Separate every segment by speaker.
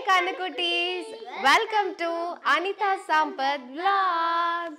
Speaker 1: கண்ணுக்குட்டீஸ் welcome to Anitha Sampath vlogs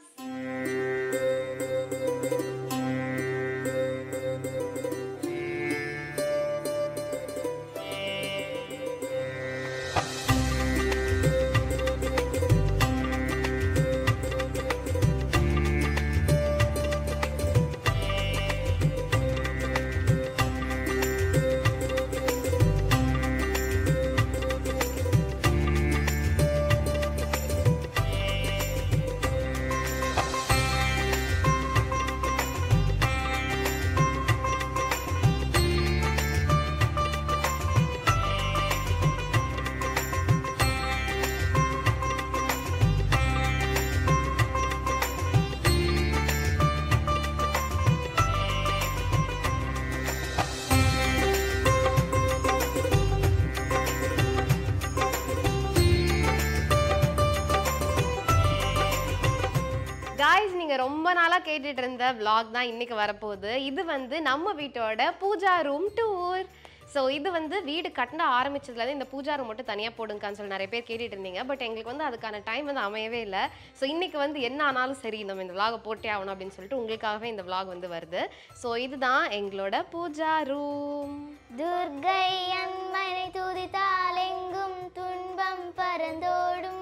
Speaker 1: guys நீங்க ரொம்ப நாளா கேட்டுட்டு இருந்த vlog தான் இன்னைக்கு வரப்போகுது இது வந்து நம்ம வீட்டோட பூஜா ரூம் டூர் ஸோ இது வந்து வீடு கட்டின ஆரம்பிச்சதுலேருந்து இந்த பூஜா ரூம் மட்டும் தனியாக போடுங்கன்னு சொல்லி நிறைய பேர் கேட்டுட்டு இருந்தீங்க பட் எங்களுக்கு வந்து அதுக்கான டைம் வந்து அமையவே இல்லை ஸோ இன்னைக்கு வந்து என்ன ஆனாலும் சரி நம்ம இந்த vlog போட்டே ஆகணும் அப்படின்னு சொல்லிட்டு உங்களுக்காகவே இந்த vlog வந்து வருது ஸோ இதுதான் எங்களோட பூஜா ரூம்
Speaker 2: துர்கை அம்மனை துதித்தால் எங்கும் துன்பம் பறந்தோடும்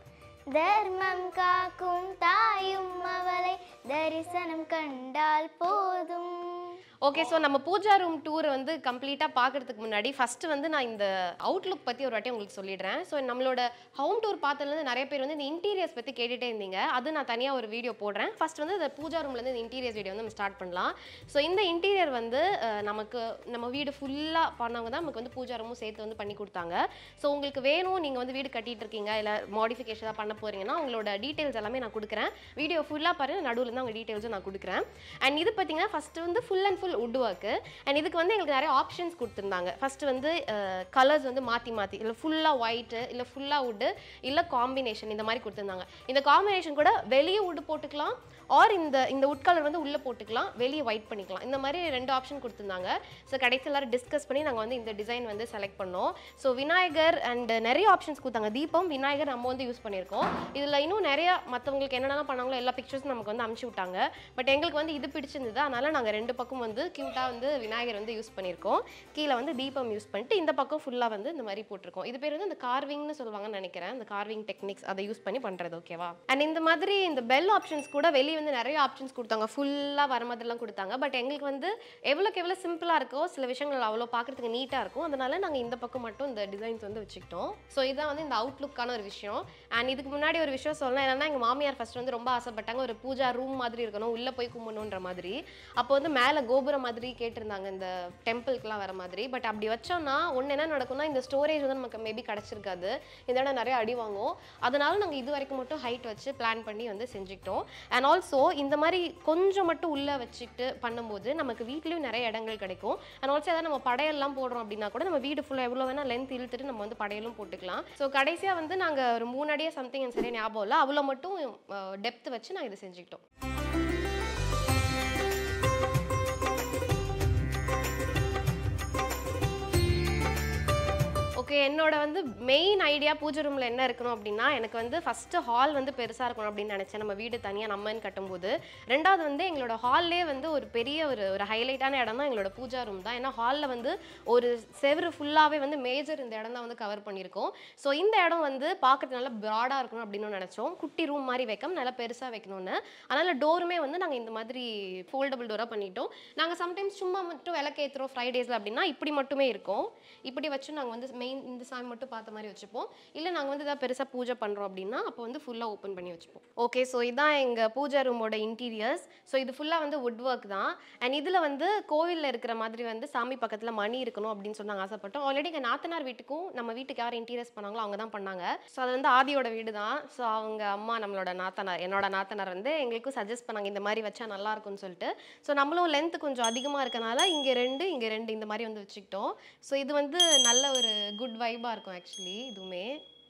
Speaker 2: தர்மம் காக்கும் தாயும் அவளை தரிசனம் கண்டால் போதும்
Speaker 1: ஓகே ஸோ நம்ம பூஜா ரூம் டூர் வந்து கம்ப்ளீட்டாக பார்க்கறதுக்கு முன்னாடி ஃபர்ஸ்ட் வந்து நான் இந்த அவுட்லுக் பற்றி ஒரு வாட்டி உங்களுக்கு சொல்லிடுறேன் ஸோ நம்மளோட ஹோம் டூர் பார்த்ததுலேருந்து நிறைய பேர் வந்து இந்த இன்டீரியர்ஸ் பற்றி கேட்டுட்டே இருந்தீங்க அது நான் தனியாக ஒரு வீடியோ போடுறேன் ஃபர்ஸ்ட் வந்து இந்த பூஜா ரூம்லேருந்து இந்த இன்டீரியர்ஸ் வீடியோ வந்து நம்ம ஸ்டார்ட் பண்ணலாம் ஸோ இந்த இன்டீரியர் வந்து அஹ், நமக்கு நம்ம வீடு ஃபுல்லாக பண்ணவங்க தான் நமக்கு வந்து பூஜா ரூமும் சேர்த்து வந்து பண்ணி கொடுத்தாங்க ஸோ உங்களுக்கு வேணும் நீங்கள் வந்து வீடு கட்டிட்டு இருக்கீங்க இல்லை மாடிஃபிகேஷன் தான் பண்ண போறீங்கன்னா உங்களோட டீட்டெயில்ஸ் எல்லாமே நான் கொடுக்குறேன் வீடியோ ஃபுல்லாக பாருங்க நடுவில் தான் உங்கள் டீட்டெயில்ஸும் நான் கொடுக்குறேன் அண்ட் இது பார்த்தீங்கன்னா ஃபஸ்ட்டு வந்து full and full wood work and இதுக்கு வந்து எங்களுக்கு நிறைய ஆப்ஷன்ஸ் கொடுத்துருந்தாங்க ஃபர்ஸ்ட் வந்து கலர்ஸ் வந்து மாற்றி மாற்றி இல்லை ஃபுல்லாக ஒயிட்டு இல்லை ஃபுல்லாக வுட்டு இல்லை காம்பினேஷன் இந்த மாதிரி கொடுத்துருந்தாங்க இந்த காம்பினேஷன் கூட வெளியே வுட் போட்டுக்கலாம் ஆர் இந்த இந்த வுட் கலர் வந்து உள்ளே போட்டுக்கலாம் வெளியே ஒயிட் பண்ணிக்கலாம் இந்த மாதிரி ரெண்டு ஆப்ஷன் கொடுத்துருந்தாங்க ஸோ கடைசி எல்லாரும் டிஸ்கஸ் பண்ணி நாங்கள் வந்து இந்த டிசைன் வந்து செலக்ட் பண்ணோம் ஸோ விநாயகர் அண்ட் நிறைய ஆப்ஷன்ஸ் கொடுத்தாங்க தீபம் விநாயகர் நம்ம வந்து யூஸ் பண்ணியிருக்கோம் இதில் இன்னும் நிறைய மற்றவங்களுக்கு என்னென்னலாம் பண்ணாங்களோ எல்லா பிக்சர்ஸும் நமக்கு வந்து அமுச்சு விட்டாங்க பட் எங்களுக்கு வந்து இது பிடிச்சிருந்தது அதனால நாங்கள் ரெண்டு பக்கம் வந்து க்யூட்டாக வந்து விநாயகர் வந்து யூஸ் பண்ணியிருக்கோம் கீழே வந்து தீபம் யூஸ் பண்ணிட்டு இந்த பக்கம் ஃபுல்லாக வந்து இந்த மாதிரி போட்டிருக்கோம் இது பேர் வந்து இந்த கார்விங்னு சொல்லுவாங்கன்னு நினைக்கிறேன் இந்த கார்விங் டெக்னிக்ஸ் அதை யூஸ் பண்ணி பண்ணுறது ஓகேவா அண்ட் இந்த மாதிரி இந்த பெல் ஆப்ஷன்ஸ் கூட வெளியே வந்து நிறைய ஆப்ஷன்ஸ் கொடுத்தாங்க ஃபுல்லாக வர மாதிரிலாம் கொடுத்தாங்க பட் எங்களுக்கு வந்து எவ்வளோக்கு எவ்வளோ சிம்பிளாக இருக்கோ சில விஷயங்கள் அவ்வளோ பார்க்குறதுக்கு நீட்டாக இருக்கும் அதனால நாங்கள் இந்த பக்கம் மட்டும் இந்த டிசைன்ஸ் வந்து வச்சுக்கிட்டோம் ஸோ இதான் வந்து இந்த அவுட்லுக்கான ஒரு விஷயம் அண்ட் இதுக்கு முன்னாடி ஒரு விஷயம் சொல்லணும் என்னன்னா எங்கள் மாமியார் ஃபர்ஸ்ட் வந்து ரொம்ப ஆசைப்பட்டாங்க ஒரு பூஜா ரூம் மாதிரி இருக்கணும் உள்ளே போய் கும்பிடணுன்ற மாதிரி அப்போ வந்து மேலே கோபுரம் மாதிரி கேட்டிருந்தாங்க இந்த டெம்பிள்க்குலாம் வர மாதிரி பட் அப்படி வச்சோம்னா ஒன்று என்ன நடக்கும்னா இந்த ஸ்டோரேஜ் வந்து நமக்கு மேபி கிடச்சிருக்காது இந்த இடம் நிறைய அடி வாங்கும் அதனால நாங்கள் இது வரைக்கும் மட்டும் ஹைட் வச்சு பிளான் பண்ணி வந்து செஞ்சுக்கிட்டோம் அண்ட் ஆல்சோ இந்த மாதிரி கொஞ்சம் மட்டும் உள்ளே வச்சுட்டு பண்ணும்போது நமக்கு வீட்லேயும் நிறைய இடங்கள் கிடைக்கும் அண்ட் ஆல்சோ ஏதாவது நம்ம படையெல்லாம் போடுறோம் அப்படின்னா கூட நம்ம வீடு ஃபுல்லாக எவ்வளோ வேணால் லென்த் இழுத்துட்டு நம்ம வந்து படையலும் போட்டுக்கலாம் ஸோ கடைசியாக வந்து நாங்கள் ஒரு மூணு அடியே சம்திங் எனக்கு சரியா ஞாபகம் இல்லை அவ்வளோ மட்டும் டெப்த் வச்சு நாங்கள் இதை செஞ்சுக்கிட்டோம் ஓகே என்னோட வந்து மெயின் ஐடியா பூஜை ரூமில் என்ன இருக்கணும் அப்படின்னா எனக்கு வந்து ஃபஸ்ட்டு ஹால் வந்து பெருசாக இருக்கணும் அப்படின்னு நினச்சேன் நம்ம வீடு தனியாக நம்மன்னு கட்டும்போது ரெண்டாவது வந்து எங்களோட ஹால்லே வந்து ஒரு பெரிய ஒரு ஒரு ஹைலைட்டான இடம் தான் எங்களோட பூஜா ரூம் தான் ஏன்னா ஹாலில் வந்து ஒரு செவரு ஃபுல்லாகவே வந்து மேஜர் இந்த இடம் தான் வந்து கவர் பண்ணியிருக்கோம் ஸோ இந்த இடம் வந்து பார்க்கறது நல்லா ப்ராடாக இருக்கணும் அப்படின்னு நினச்சோம் குட்டி ரூம் மாதிரி வைக்காம நல்லா பெருசாக வைக்கணும்னு அதனால் டோருமே வந்து நாங்கள் இந்த மாதிரி ஃபோல்டபுள் டோராக பண்ணிட்டோம் நாங்கள் சம்டைம்ஸ் சும்மா மட்டும் விளக்கேற்றுறோம் ஃப்ரைடேஸில் அப்படின்னா இப்படி மட்டுமே இருக்கும் இப்படி வச்சு நாங்கள் வந்து மெயின் இந்த சாமி மட்டும் பார்த்த மாதிரி வச்சுப்போம் இல்லை நாங்கள் வந்து ஏதாவது பெருசாக பூஜை பண்ணுறோம் அப்படின்னா அப்போ வந்து ஃபுல்லாக ஓப்பன் பண்ணி வச்சுப்போம் ஓகே ஸோ இதான் எங்கள் பூஜா ரூமோட இன்டீரியர்ஸ் ஸோ இது ஃபுல்லாக வந்து வுட் ஒர்க் தான் அண்ட் இதில் வந்து கோவிலில் இருக்கிற மாதிரி வந்து சாமி பக்கத்தில் மணி இருக்கணும் அப்படின்னு சொல்லி நாங்கள் ஆசைப்பட்டோம் ஆல்ரெடி எங்கள் நாத்தனார் வீட்டுக்கும் நம்ம வீட்டுக்கு யார் இன்டீரியர்ஸ் பண்ணாங்களோ அவங்க தான் பண்ணாங்க ஸோ அது வந்து ஆதியோட வீடு தான் ஸோ அவங்க அம்மா நம்மளோட நாத்தனார் என்னோட நாத்தனார் வந்து எங்களுக்கும் சஜஸ்ட் பண்ணாங்க இந்த மாதிரி வச்சா நல்லா இருக்கும்னு சொல்லிட்டு ஸோ நம்மளும் லென்த் கொஞ்சம் அதிகமாக இருக்கனால இங்கே ரெண்டு இங்கே ரெண்டு இந்த மாதிரி வந்து வச்சுக்கிட்டோம் ஸோ இது வந்து நல்ல ஒரு குட் வைபாக இருக்கும் ஆக்சுவலி இதுவுமே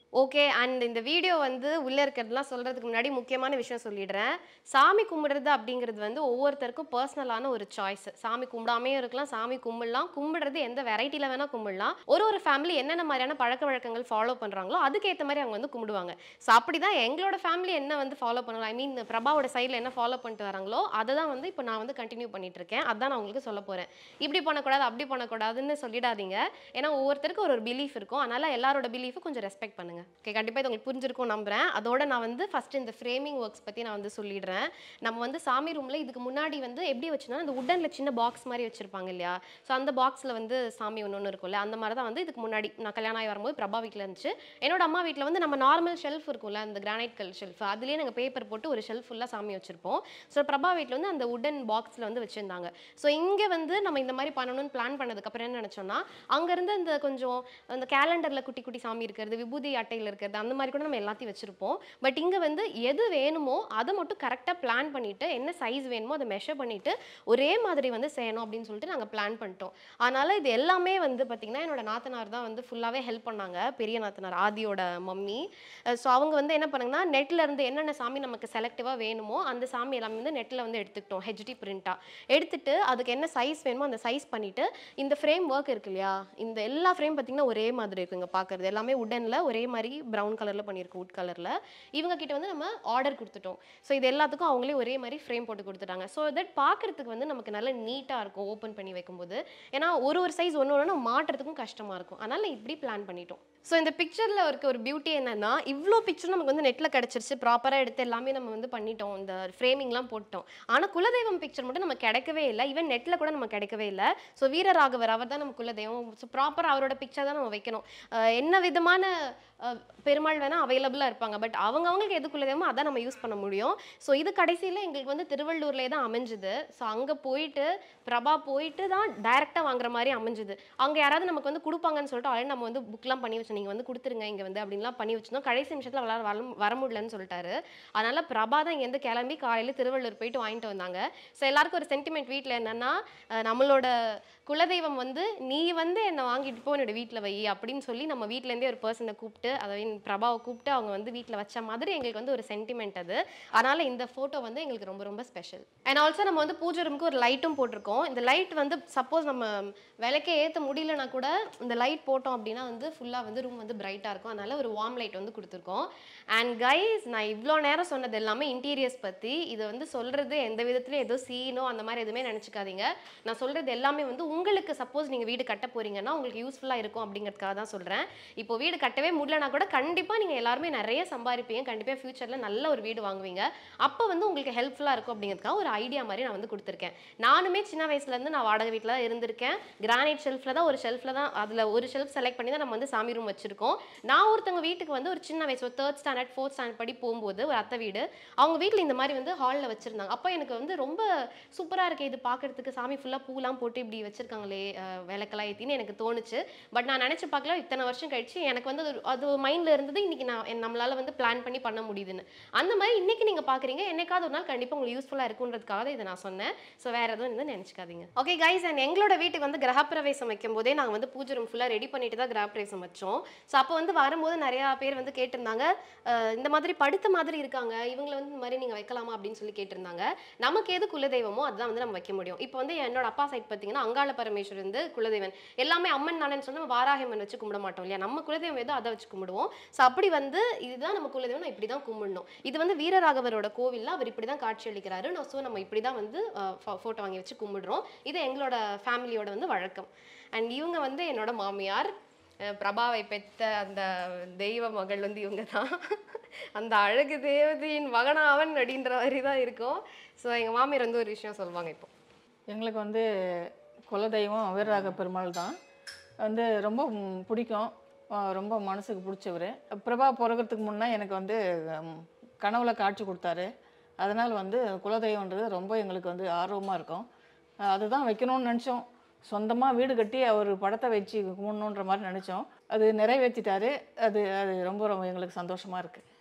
Speaker 1: ஓகே அண்ட் இந்த வீடியோ வந்து உள்ளே இருக்கிறதுலாம் சொல்கிறதுக்கு முன்னாடி முக்கியமான விஷயம் சொல்லிடுறேன் சாமி கும்பிடுறது அப்படிங்கிறது வந்து ஒவ்வொருத்தருக்கும் பர்சனலான ஒரு சாய்ஸ் சாமி கும்பிடாமையும் இருக்கலாம் சாமி கும்பிடலாம் கும்பிடுறது எந்த வெரைட்டியில் வேணால் கும்பிடலாம் ஒரு ஒரு ஃபேமிலி என்னென்ன மாதிரியான பழக்க வழக்கங்கள் ஃபாலோ பண்ணுறாங்களோ அதுக்கேற்ற மாதிரி அவங்க வந்து கும்பிடுவாங்க ஸோ அப்படி தான் எங்களோட ஃபேமிலி என்ன வந்து ஃபாலோ பண்ணுவாங்க ஐ மீன் பிரபாவோட சைடில் என்ன ஃபாலோ பண்ணிட்டு வராங்களோ அதை தான் வந்து இப்போ நான் வந்து கண்டினியூ பண்ணிட்டு இருக்கேன் அதான் நான் உங்களுக்கு சொல்ல போகிறேன் இப்படி பண்ணக்கூடாது அப்படி பண்ணக்கூடாதுன்னு சொல்லிடாதீங்க ஏன்னா ஒவ்வொருத்தருக்கும் ஒரு ஒரு பிலீஃப் இருக்கும் அதனால எல்லாரோட பிலீஃபை கொஞ்சம் ரெஸ்பெக்ட் பண்ணுங்க ஓகே கண்டிப்பாக இது உங்களுக்கு புரிஞ்சிருக்கும் நம்புறேன் அதோட நான் வந்து ஃபர்ஸ்ட் இந்த ஃப்ரேமிங் ஒர்க்ஸ் பற்றி நான் வந்து சொல்லிடுறேன் நம்ம வந்து சாமி ரூமில் இதுக்கு முன்னாடி வந்து எப்படி வச்சுனா அந்த உடனில் சின்ன பாக்ஸ் மாதிரி வச்சிருப்பாங்க இல்லையா ஸோ அந்த பாக்ஸில் வந்து சாமி ஒன்று ஒன்று இருக்கும்ல அந்த மாதிரி தான் வந்து இதுக்கு முன்னாடி நான் கல்யாணம் ஆகி வரும்போது பிரபா வீட்டில் இருந்துச்சு என்னோட அம்மா வீட்டில் வந்து நம்ம நார்மல் ஷெல்ஃப் இருக்கும்ல அந்த கிரானைட் கல் ஷெல்ஃப் அதுலேயே நாங்கள் பேப்பர் போட்டு ஒரு ஷெல்ஃப் ஃபுல்லாக சாமி வச்சிருப்போம் ஸோ பிரபா வீட்டில் வந்து அந்த உடன் பாக்ஸில் வந்து வச்சுருந்தாங்க ஸோ இங்கே வந்து நம்ம இந்த மாதிரி பண்ணணும்னு பிளான் பண்ணதுக்கப்புறம் என்ன நினச்சோம்னா அங்கேருந்து அந்த கொஞ்சம் அந்த கேலண்டரில் குட்டி குட்டி சாமி இருக்கிறது விபூதி அட்டையில் இருக்கிறது அந்த மாதிரி கூட நம்ம எல்லாத்தையும் வச்சுருப்போம் பட் இங்கே வந்து எது வேணுமோ அதை மட்டும் கரெக்டாக பிளான் பண்ணிவிட்டு என்ன சைஸ் வேணுமோ அதை மெஷர் பண்ணிவிட்டு ஒரே மாதிரி வந்து செய்யணும் அப்படின்னு சொல்லிட்டு நாங்கள் பிளான் பண்ணிட்டோம் அதனால் இது எல்லாமே வந்து பார்த்திங்கன்னா என்னோட நாத்தனார் தான் வந்து ஃபுல்லாகவே ஹெல்ப் பண்ணாங்க பெரிய நாத்தனார் ஆதியோட மம்மி ஸோ அவங்க வந்து என்ன பண்ணாங்கன்னா நெட்டில் இருந்து என்னென்ன சாமி நமக்கு செலக்டிவாக வேணுமோ அந்த சாமி எல்லாமே வந்து நெட்டில் வந்து எடுத்துக்கிட்டோம் ஹெச்டி பிரிண்ட்டாக எடுத்துட்டு அதுக்கு என்ன சைஸ் வேணுமோ அந்த சைஸ் பண்ணிவிட்டு இந்த ஃப்ரேம் ஒர்க் இருக்கு இல்லையா இந்த எல்லா ஃப்ரேம் பார்த்திங்கன்னா ஒரே மாதிரி இருக்குங்க பார்க்குறது எல்லாமே உடனில் ஒரே மாதிரி ப்ரௌன் கலரில் பண்ணியிருக்கோம் வுட் கலரில் இவங்க கிட்ட வந்து நம்ம ஆர்டர் கொடுத்துட்டோம் ஸோ இது எல்லாத்துக்கும் அவங்களே ஒரே மாதிரி ஃப்ரேம் போட்டு கொடுத்துட்டாங்க ஸோ தட் பார்க்குறதுக்கு வந்து நமக்கு நல்ல நீட்டாக இருக்கும் ஓப்பன் பண்ணி வைக்கும்போது ஏன்னா ஒரு ஒரு சைஸ் ஒன்று ஒன்று மாட்டுறதுக்கும் கஷ்டமாக இருக்கும் அதனால் இப்படி பிளான் பண்ணிட்டோம் ஸோ இந்த பிக்சரில் இருக்க ஒரு பியூட்டி என்னன்னா இவ்வளோ பிக்சர் நமக்கு வந்து நெட்டில் கிடச்சிருச்சு ப்ராப்பராக எடுத்து எல்லாமே நம்ம வந்து பண்ணிட்டோம் இந்த ஃப்ரேமிங்லாம் போட்டோம் ஆனால் குலதெய்வம் பிக்சர் மட்டும் நம்ம கிடைக்கவே இல்லை ஈவன் நெட்டில் கூட நம்ம கிடைக்கவே இல்லை ஸோ வீரராகவர் அவர் தான் நம்ம குலதெய்வம் ஸோ ப்ராப்பராக அவரோட பிக்சர் தான் நம்ம வைக்கணும் அஹ் என்ன விதமான அஹ், பெருமாள் வேணால் அவைலபிளாக இருப்பாங்க பட் அவங்கவங்களுக்கு எது குலதெய்வமோ அதான் நம்ம யூஸ் பண்ண முடியும் ஸோ இது கடைசியில் எங்களுக்கு வந்து திருவள்ளூர்லேயே தான் அமைஞ்சுது ஸோ அங்கே போயிட்டு பிரபா போயிட்டு தான் டைரெக்டாக வாங்குற மாதிரி அமைஞ்சுது அங்கே யாராவது நமக்கு வந்து கொடுப்பாங்கன்னு சொல்லிட்டு ஆல்ரெடி நம்ம வந்து புக்லாம் பண்ணி வச்சோம் நீங்கள் வந்து கொடுத்துருங்க இங்கே வந்து அப்படின்லாம் பண்ணி வச்சிருந்தோம் கடைசி நிமிஷத்தில் வர வர வர முடியலன்னு சொல்லிட்டாரு அதனால பிரபா தான் இங்கேருந்து கிளம்பி காலையில் திருவள்ளூர் போயிட்டு வாங்கிட்டு வந்தாங்க ஸோ எல்லாருக்கும் ஒரு சென்டிமெண்ட் வீட்டில் என்னன்னா அஹ், நம்மளோட குலதெய்வம் வந்து நீ வந்து என்னை வாங்கிட்டு போ என்னோட வீட்டில் வை அப்படின்னு சொல்லி நம்ம வீட்டிலேருந்தே ஒரு பர்சனை கூப்பிட்டு அதை பிரபாவை கூப்பிட்டு அவங்க வந்து வீட்டில் வச்ச மாதிரி எங்களுக்கு வந்து ஒரு சென்டிமெண்ட் அது அதனால இந்த ஃபோட்டோ வந்து எங்களுக்கு ரொம்ப ரொம்ப ஸ்பெஷல் அண்ட் ஆல்சோ நம்ம வந்து பூஜை ரூமுக்கு ஒரு லைட்டும் போட்டிருக்கோம் இந்த லைட் வந்து சப்போஸ் நம்ம விளக்கே ஏற்ற முடியலனா கூட இந்த லைட் போட்டோம் அப்படின்னா வந்து ஃபுல்லாக வந்து ரூம் வந்து பிரைட்டாக இருக்கும் அதனால ஒரு வார்ம் லைட் வந்து கொடுத்துருக்கோம் அண்ட் கைஸ் நான் இவ்வளோ நேரம் சொன்னது எல்லாமே இன்டீரியர்ஸ் பற்றி இது வந்து சொல்கிறது எந்த விதத்துலையும் ஏதோ சீனோ அந்த மாதிரி எதுவுமே நினச்சிக்காதீங்க நான் சொல்கிறது எல்லாமே வந்து உங்களுக்கு சப்போஸ் நீங்கள் வீடு கட்ட போறீங்கன்னா உங்களுக்கு யூஸ்ஃபுல்லாக இருக்கும் அப்படிங்கிறதுக்காக தான் சொல்கிறேன் இப்போ வீடு கட்டவே முடியலனா கூட கண்டிப்பாக நீங்கள் எல்லாருமே நிறைய சம்பாதிப்பீங்க கண்டிப்பாக ஃப்யூச்சரில் நல்ல ஒரு வீடு வாங்குவீங்க அப்போ வந்து உங்களுக்கு ஹெல்ப்ஃபுல்லாக இருக்கும் அப்படிங்கிறதுக்காக ஒரு ஐடியா மாதிரி நான் வந்து கொடுத்துருக்கேன் நானுமே சின்ன வயசுலேருந்து நான் வாடகை வீட்டில் தான் இருந்திருக்கேன் கிரானைட் ஷெல்ஃபில் தான் ஒரு ஷெல்ஃபில் தான் அதில் ஒரு ஷெல்ஃப் செலக்ட் பண்ணி தான் நம்ம வந்து சாமி ரூம் வச்சிருக்கோம் நான் ஒருத்தவங்க வீட்டுக்கு வந்து ஒரு சின்ன வயசு ஒரு தேர்ட் ஸ்டாண்டர்ட் ஃபோர்த் ஸ்டாண்டர்ட் படி போகும்போது ஒரு அத்தை வீடு அவங்க வீட்டில் இந்த மாதிரி வந்து ஹாலில் வச்சுருந்தாங்க அப்போ எனக்கு வந்து ரொம்ப சூப்பராக இருக்கு இது பார்க்கறதுக்கு சாமி ஃபுல்லாக பூலாம் போட்டு இப்படி வச்சிருக்காங்களே அஹ், விளக்கெல்லாம் ஏற்றின்னு எனக்கு தோணுச்சு பட் நான் நினச்சி பார்க்கல இத்தனை வருஷம் கழிச்சு எனக்கு வந்து அது- அது மைண்டில் இருந்தது இன்னைக்கு நான் என் நம்மளால வந்து பிளான் பண்ணி பண்ண முடியுதுன்னு அந்த மாதிரி இன்னைக்கு நீங்கள் பார்க்குறீங்க என்னைக்காவது ஒரு நாள் கண்டிப்பாக உங்களுக்கு யூஸ்ஃபுல்லாக இருக்குன்றதுக்காக தான் இதை நான் சொன்னேன் ஸோ வேற எதுவும் வந்து நினச்சிக்காதீங்க ஓகே கைஸ் அண்ட் எங்களோட வீட்டுக்கு வந்து கிரகப்பிரவேசம் வைக்கும் போதே நாங்கள் வந்து பூஜை ரூம் ஃபுல்லாக ரெடி பண்ணிட்டு தான் கிரகப்பிரவேசம் வச்சோம் ஸோ அப்போ வந்து வரும்போது நிறையா பேர் வந்து கேட்டிருந்தாங்க அஹ், இந்த மாதிரி படுத்த மாதிரி இருக்காங்க இவங்களை வந்து இந்த மாதிரி நீங்கள் வைக்கலாமா அப்படின்னு சொல்லி கேட்டிருந்தாங்க நமக்கு எது குலதெய்வமோ அதுதான் வந்து நம்ம வைக்க முடியும் இப்போ வந்து என்னோட அப்பா சைட் பார்த்தீங்கன்னா அங்காள பரமேஸ்வரர் வந்து குலதெய்வன் எல்லாமே அம்மன் நானன்னு சொன்னா நம்ம வாராகியம்மன் வச்சு கும்பிட மாட்டோம் இல்லையா நம்ம குலதெய்வம் ஏதோ அதை வச்சு கும்பிடுவோம் ஸோ அப்படி வந்து இதுதான் நம்ம குலதெய்வம் நான் இப்படி தான் கும்பிடணும் இது வந்து வீரராகவரோட கோவில்ல அவர் இப்படி தான் காட்சி அளிக்கிறாரு ஸோ நம்ம இப்படி தான் வந்து ஃபோட்டோ வாங்கி வச்சு கும்பிடுறோம் இது எங்களோட ஃபேமிலியோட வந்து வழக்கம் அண்ட் இவங்க வந்து என்னோட மாமியார் அஹ் பிரபாவை பெற்ற அந்த தெய்வ மகள் வந்து இவங்க தான் அந்த அழகு தேவதையின் மகனாவன் அப்படின்ற மாதிரி தான் இருக்கும் ஸோ எங்கள் மாமியார் வந்து ஒரு விஷயம் சொல்லுவாங்க இப்போ
Speaker 3: எங்களுக்கு வந்து குலதெய்வம் வீரராக பெருமாள் தான் வந்து ரொம்ப ம், பிடிக்கும் அஹ் ரொம்ப மனசுக்கு பிடிச்சவர் பிரபா பிறக்கிறதுக்கு முன்னே எனக்கு வந்து ம், கனவுல காட்சி கொடுத்தாரு அதனால் வந்து குலதெய்வன்றது ரொம்ப எங்களுக்கு வந்து ஆர்வமாக இருக்கும் அஹ் அதுதான் வைக்கணும்னு நினச்சோம் சொந்தமாக வீடு கட்டி அவர் படத்தை வச்சு கும்பிடணுன்ற மாதிரி நினச்சோம் அது நிறைவேற்றிட்டாரு அது அது ரொம்ப ரொம்ப எங்களுக்கு சந்தோஷமாக இருக்குது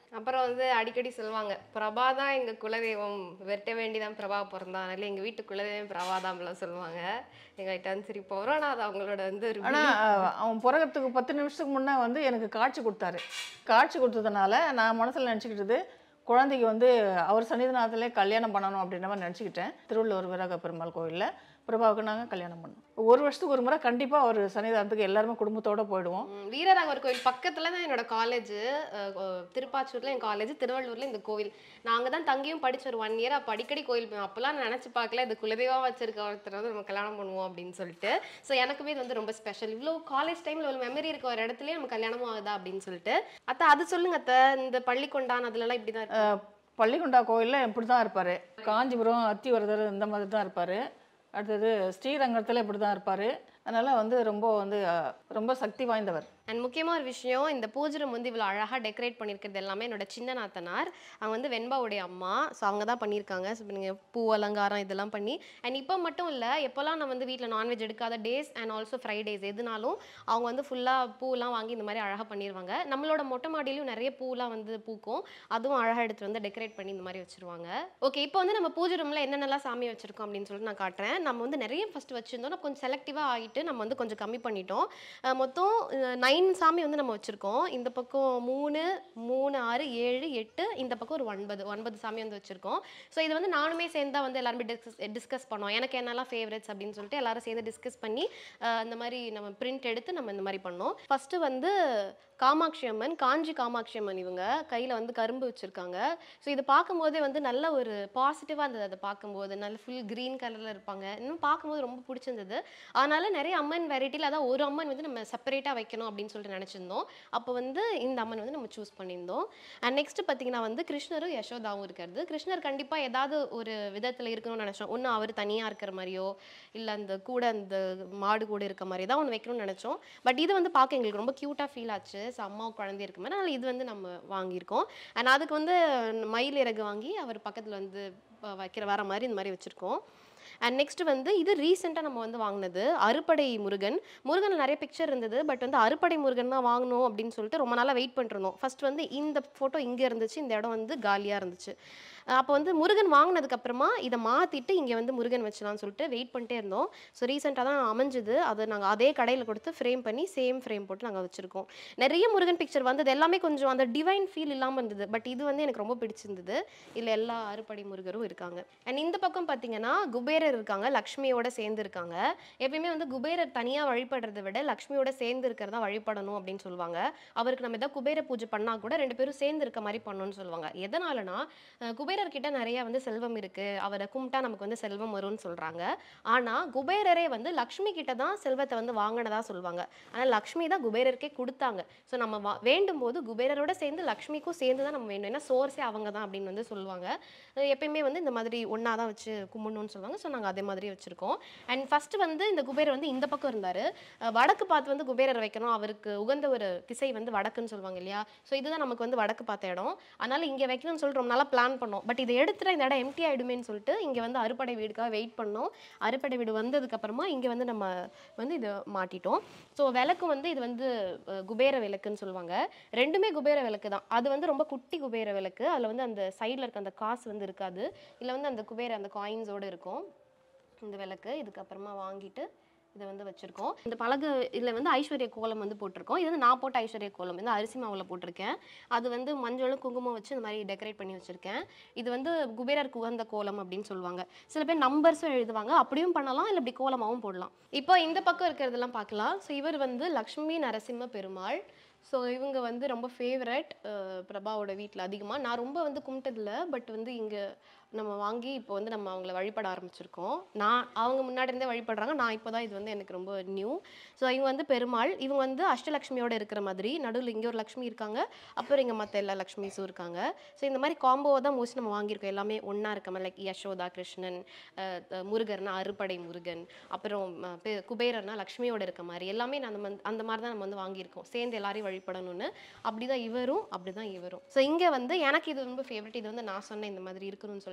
Speaker 1: அப்புறம் வந்து அடிக்கடி சொல்லுவாங்க பிரபா தான் எங்க குலதெய்வம் வெட்ட வேண்டிதான் பிரபா பிறந்தான் அதனால எங்க வீட்டு குலதெய்வம் பிரபா தான் சொல்லுவாங்க எங்க கிட்ட வந்து சரி போறோம் ஆனா அது அவங்களோட வந்து ஒரு
Speaker 3: ஆனால் அவன் பிறகுறதுக்கு பத்து நிமிஷத்துக்கு முன்னே வந்து எனக்கு காட்சி கொடுத்தாரு காட்சி கொடுத்ததுனால நான் மனசில் நினச்சிக்கிட்டது குழந்தைக்கு வந்து அவர் சன்னிதானத்திலே கல்யாணம் பண்ணணும் அப்படின்ற மாதிரி நினச்சிக்கிட்டேன் திருவள்ளூர் வீரக பெருமாள் கோயிலில் பிரபாவுக்கு நாங்கள் கல்யாணம் பண்ணோம் ஒரு வருஷத்துக்கு ஒரு முறை கண்டிப்பாக அவர் சன்னிதானத்துக்கு எல்லாருமே குடும்பத்தோட போயிடுவோம்
Speaker 1: ம், வீரராகவர் கோயில் பக்கத்துல தான் என்னோட காலேஜ் திருப்பாச்சூர்ல என் காலேஜ் திருவள்ளூர்ல இந்த கோவில் நாங்க தான் தங்கியும் படிச்ச ஒரு ஒன் இயர் அப்போ அடிக்கடி கோயில் போய் அப்பெல்லாம் நான் நினைச்சு பார்க்கல இது குலதெய்வம் வச்சிருக்க ஒருத்தர் வந்து நம்ம கல்யாணம் பண்ணுவோம் அப்படின்னு சொல்லிட்டு ஸோ எனக்குமே இது வந்து ரொம்ப ஸ்பெஷல் இவ்வளோ காலேஜ் டைம்ல ஒரு மெமரி இருக்க ஒரு இடத்துலயே நம்ம கல்யாணமும் ஆகுதா அப்படின்னு சொல்லிட்டு அத்தை அது சொல்லுங்க அத்தை இந்த பள்ளிக்கொண்டான் அதுலலாம் இப்படி தான் இருக்கு
Speaker 3: பள்ளிகொண்டா கோயிலில் இப்படி தான் இருப்பார் காஞ்சிபுரம் அத்திவரதர் இந்த மாதிரி தான் இருப்பார் அடுத்தது ஸ்ரீரங்கத்தில் இப்படி தான் இருப்பார் அதனால் வந்து ரொம்ப வந்து அஹ், ரொம்ப சக்தி வாய்ந்தவர்
Speaker 1: அண்ட் முக்கியமா ஒரு விஷயம் இந்த பூஜை room வந்து இவ்வளோ அழகா டெக்கரேட் பண்ணியிருக்கிறது எல்லாமே என்னோட சின்ன நாத்தனார் அவங்க வந்து வெண்பாவுடைய அம்மா ஸோ அவங்க தான் பண்ணியிருக்காங்க ஸோ நீங்கள் பூ அலங்காரம் இதெல்லாம் பண்ணி அண்ட் இப்போ மட்டும் இல்லை எப்போல்லாம் நான் வந்து வீட்டில் நான்வெஜ் எடுக்காத டேஸ் அண்ட் ஆல்சோ ஃப்ரைடேஸ் எதுனாலும் அவங்க வந்து ஃபுல்லாக பூலாம் வாங்கி இந்த மாதிரி அழகாக பண்ணிடுவாங்க நம்மளோட மொட்டை மாடியிலையும் நிறைய பூலாம் வந்து பூக்கும் அதுவும் அழகாக எடுத்து வந்து டெக்கரேட் பண்ணி இந்த மாதிரி வச்சிருவாங்க ஓகே இப்போ வந்து நம்ம பூஜை ரூமில் என்னென்னலாம் சாமி வச்சிருக்கோம் அப்படின்னு சொல்லிட்டு நான் காட்டுறேன் நம்ம வந்து நிறைய ஃபர்ஸ்ட் வச்சிருந்தோம் நான் கொஞ்சம் செலக்டிவாக ஆகிட்டு நம்ம வந்து கொஞ்சம் கம்மி பண்ணிட்டோம் அஹ் மொத்தம் நைன் சாமி வந்து நம்ம வச்சிருக்கோம் இந்த பக்கம் மூணு மூணு ஆறு ஏழு எட்டு இந்த பக்கம் ஒரு ஒன்பது ஒன்பது சாமி வந்து வச்சிருக்கோம் ஸோ இது வந்து நானுமே சேர்ந்து தான் வந்து எல்லாருமே டிஸ்கஸ் டிஸ்கஸ் பண்ணோம் எனக்கு என்னெல்லாம் ஃபேவரட்ஸ் அப்படின்னு சொல்லிட்டு எல்லாரும் சேர்ந்து டிஸ்கஸ் பண்ணி அஹ் இந்த மாதிரி நம்ம பிரிண்ட் எடுத்து நம்ம இந்த மாதிரி பண்ணோம் ஃபர்ஸ்ட் வந்து காமாட்சி அம்மன் காஞ்சி காமாட்சி அம்மன் இவங்க கையில் வந்து கரும்பு வச்சுருக்காங்க ஸோ இது பார்க்கும்போதே வந்து நல்ல ஒரு பாசிட்டிவாக இருந்தது அதை பார்க்கும்போது நல்ல ஃபுல் க்ரீன் கலரில் இருப்பாங்க இன்னும் பார்க்கும்போது ரொம்ப பிடிச்சிருந்தது அதனால நிறைய அம்மன் வெரைட்டியில் அதான் ஒரு அம்மன் வந்து நம்ம செப்பரேட்டாக வைக்கணும் அப்படின்னு சொல்லிட்டு நினச்சிருந்தோம் அப்போ வந்து இந்த அம்மன் வந்து நம்ம சூஸ் பண்ணியிருந்தோம் அண்ட் நெக்ஸ்ட் பார்த்தீங்கன்னா வந்து கிருஷ்ணரும் யசோதாவும் இருக்கிறது கிருஷ்ணர் கண்டிப்பாக ஏதாவது ஒரு விதத்தில் இருக்கணும்னு நினச்சோம் ஒன்று அவர் தனியாக இருக்கிற மாதிரியோ இல்லை அந்த கூட அந்த மாடு கூட இருக்க மாதிரி தான் ஒன்று வைக்கணும்னு நினச்சோம் பட் இது வந்து பார்க்க எங்களுக்கு ரொம்ப க்யூட்டாக ஃபீல் ஆச்சு ஸோ அம்மா குழந்தை இருக்க மாதிரி அதனால் இது வந்து நம்ம வாங்கியிருக்கோம் அண்ட் அதுக்கு வந்து மயில் இறகு வாங்கி அவர் பக்கத்தில் வந்து வ- வைக்கிற வர மாதிரி இந்த மாதிரி வச்சுருக்கோம் அண்ட் நெக்ஸ்ட் வந்து இது ரீசெண்டாக நம்ம வந்து வாங்கினது அறுபடை முருகன் முருகன் நிறைய பிக்சர் இருந்தது பட் வந்து அறுபடை முருகன் தான் வாங்கணும் அப்படின்னு சொல்லிட்டு ரொம்ப நாளாக வெயிட் பண்ணிருந்தோம் ஃபர்ஸ்ட் வந்து இந்த ஃபோட்டோ இங்கே இருந்துச்சு இந்த இடம் வந்து காலியாக இருந்துச்சு அப்போ வந்து முருகன் வாங்கினதுக்கு அப்புறமா இதை மாற்றிட்டு இங்கே வந்து முருகன் வச்சலாம்னு சொல்லிட்டு வெயிட் பண்ணிட்டே இருந்தோம் ஸோ ரீசெண்டாக தான் அமைஞ்சது அதை நாங்கள் அதே கடையில் கொடுத்து ஃப்ரேம் பண்ணி சேம் ஃப்ரேம் போட்டு நாங்கள் வச்சுருக்கோம் நிறைய முருகன் பிக்சர் வந்தது எல்லாமே கொஞ்சம் அந்த டிவைன் ஃபீல் இல்லாமல் இருந்தது பட் இது வந்து எனக்கு ரொம்ப பிடிச்சிருந்தது இல்லை எல்லா அறுபடை முருகரும் இருக்காங்க அண்ட் இந்த பக்கம் பார்த்தீங்கன்னா குபேரர் இருக்காங்க லக்ஷ்மியோட சேர்ந்து இருக்காங்க எப்பயுமே வந்து குபேரர் தனியாக வழிபடுறதை விட லக்ஷ்மியோட சேர்ந்து இருக்கிறதா வழிபடணும் அப்படின்னு சொல்லுவாங்க அவருக்கு நம்ம ஏதாவது குபேர பூஜை பண்ணால் கூட ரெண்டு பேரும் சேர்ந்து இருக்க மாதிரி பண்ணணும்னு சொல்லுவாங்க எதனாலனா அஹ் குபேரர் கிட்ட நிறைய வந்து செல்வம் இருக்கு அவரை கும்பிட்டா நமக்கு வந்து செல்வம் வரும்னு சொல்றாங்க ஆனா குபேரரே வந்து லக்ஷ்மி கிட்ட தான் செல்வத்தை வந்து வாங்கினதா சொல்லுவாங்க ஆனா லக்ஷ்மி தான் குபேரருக்கே கொடுத்தாங்க ஸோ நம்ம வா- வேண்டும் போது குபேரரோட சேர்ந்து லக்ஷ்மிக்கும் சேர்ந்து தான் நம்ம வேண்டும் ஏன்னா சோர்ஸே அவங்க தான் அப்படின்னு வந்து சொல்லுவாங்க அஹ் எப்பயுமே வந்து இந்த மாதிரி ஒன்றா தான் வச்சு கும்பிடணும்னு சொல்லுவாங்க ஸோ நாங்கள் அதே மாதிரி வச்சுருக்கோம் அண்ட் ஃபர்ஸ்ட் வந்து இந்த குபேரர் வந்து இந்த பக்கம் இருந்தார் வடக்கு பார்த்து வந்து குபேரர் வைக்கணும் அவருக்கு உகந்த ஒரு திசை வந்து வடக்குன்னு சொல்லுவாங்க இல்லையா ஸோ இதுதான் நமக்கு வந்து வடக்கு பார்த்த இடம் அதனால இங்கே வைக்கணும்னு சொல்லிட்டு ரொம்ப நாளாக பிளான் பண்ணோம் பட் இதை எடுத்துட்டு இந்த இடம் எம்டி ஆயிடுமேன்னு சொல்லிட்டு இங்கே வந்து அறுபடை வீடுக்காக வெயிட் பண்ணோம் அறுபடை வீடு வந்ததுக்கு அப்புறமா இங்கே வந்து நம்ம வந்து இதை மாட்டிட்டோம் ஸோ விளக்கு வந்து இது வந்து அஹ், குபேர விளக்குன்னு சொல்லுவாங்க ரெண்டுமே குபேர விளக்கு தான் அது வந்து ரொம்ப குட்டி குபேர விளக்கு அதில் வந்து அந்த சைடில் இருக்க அந்த காசு வந்து இருக்காது இல்லை வந்து அந்த குபேர அந்த காயின்ஸோடு இருக்கும் இந்த விளக்கு இதுக்கப்புறமா வாங்கிட்டு இதை வந்து வச்சுருக்கோம் இந்த பலகை இதில் வந்து ஐஸ்வர்ய கோலம் வந்து போட்டிருக்கோம் இது வந்து நான் போட்ட ஐஸ்வர்ய கோலம் இந்த அரிசி மாவில் போட்டிருக்கேன் அது வந்து மஞ்சளும் குங்குமம் வச்சு இந்த மாதிரி டெக்கரேட் பண்ணி வச்சுருக்கேன் இது வந்து குபேரருக்கு உகந்த கோலம் அப்படின்னு சொல்லுவாங்க சில பேர் நம்பர்ஸும் எழுதுவாங்க அப்படியும் பண்ணலாம் இல்லை இப்படி கோலமாகவும் போடலாம் இப்போ இந்த பக்கம் இருக்கிறதெல்லாம் பார்க்கலாம் ஸோ இவர் வந்து லக்ஷ்மி நரசிம்ம பெருமாள் ஸோ இவங்க வந்து ரொம்ப ஃபேவரட் பிரபாவோட வீட்டில் அதிகமாக நான் ரொம்ப வந்து கும்பிட்டதில்ல பட் வந்து இங்கே நம்ம வாங்கி இப்போ வந்து நம்ம அவங்கள வழிபட ஆரம்பிச்சிருக்கோம் நான் அவங்க முன்னாடி இருந்தே வழிபடுறாங்க நான் இப்போ தான் இது வந்து எனக்கு ரொம்ப நியூ ஸோ இவங்க வந்து பெருமாள் இவங்க வந்து அஷ்டலக்ஷ்மியோட இருக்கிற மாதிரி நடுவில் இங்கே ஒரு லக்ஷ்மி இருக்காங்க அப்புறம் இங்கே மற்ற எல்லா லக்ஷ்மிஸும் இருக்காங்க ஸோ இந்த மாதிரி காம்போவை தான் மோஸ்ட் நம்ம வாங்கியிருக்கோம் எல்லாமே ஒன்றா இருக்க மாதிரி லைக் யசோதா கிருஷ்ணன் அஹ், அஹ், முருகர்னா அறுபடை முருகன் அப்புறம் அஹ், பெ- குபேரர்னா லக்ஷ்மியோட இருக்க மாதிரி எல்லாமே நான் அந்த மந்த்- அந்த மாதிரி தான் நம்ம வந்து வாங்கியிருக்கோம் சேர்ந்து எல்லாரையும் வழிபடணும்னு அப்படிதான் இவரும் அப்படிதான் இவரும் ஸோ இங்கே வந்து எனக்கு இது ரொம்ப ஃபேவரட் இது வந்து நான் சொன்ன இந்த மாதிரி இருக்கணும்னு சொல்லிட்டு